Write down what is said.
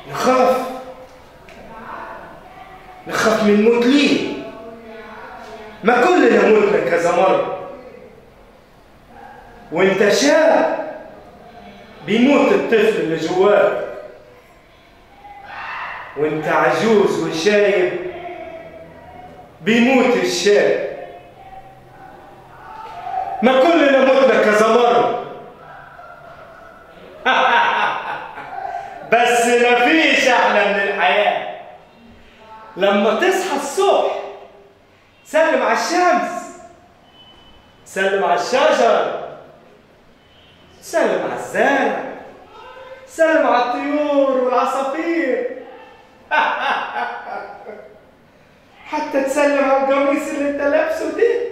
نخاف نخاف من موت ليه ما كلنا متنا كذا مرة وانت شاب بيموت الطفل اللي جواك وانت عجوز وشايب بيموت الشاب ما كلنا متنا كذا مرة بس مفيش احلى من الحياة لما تصحى الصبح سلم على الشمس سلم على الشجر سلم على الزرع سلم على الطيور والعصافير حتى تسلم على القميص اللي انت لابسه ده